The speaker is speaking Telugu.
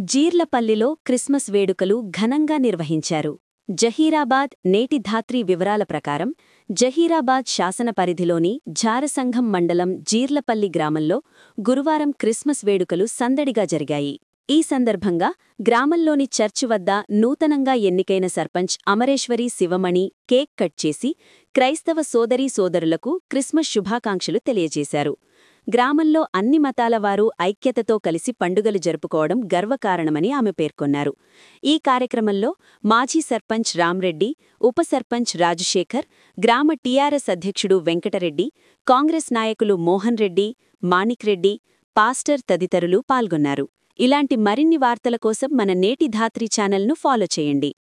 జీర్లపల్లిలో క్రిస్మస్ వేడుకలు ఘనంగా నిర్వహించారు జహీరాబాద్ నేటి ధాత్రి వివరాల ప్రకారం జహీరాబాద్ శాసన పరిధిలోని ఝారసంఘం మండలం జీర్లపల్లి గ్రామంలో గురువారం క్రిస్మస్ వేడుకలు సందడిగా జరిగాయి ఈ సందర్భంగా గ్రామంలోని చర్చి వద్ద నూతనంగా ఎన్నికైన సర్పంచ్ అమరేశ్వరి శివమణి కేక్ కట్ చేసి క్రైస్తవ సోదరీ సోదరులకు క్రిస్మస్ శుభాకాంక్షలు తెలియజేశారు గ్రామంలో అన్ని మతాల వారు ఐక్యతతో కలిసి పండుగలు జరుపుకోవడం గర్వకారణమని ఆమె పేర్కొన్నారు ఈ కార్యక్రమంలో మాజీ సర్పంచ్ రామ్రెడ్డి ఉప సర్పంచ్ రాజశేఖర్ గ్రామ టీఆర్ఎస్ అధ్యక్షుడు వెంకటరెడ్డి కాంగ్రెస్ నాయకులు మోహన్ రెడ్డి మాణిక్ రెడ్డి పాస్టర్ తదితరులు పాల్గొన్నారు ఇలాంటి మరిన్ని వార్తల కోసం మన నేటి ధాత్రి ఛానల్ను ఫాలో చేయండి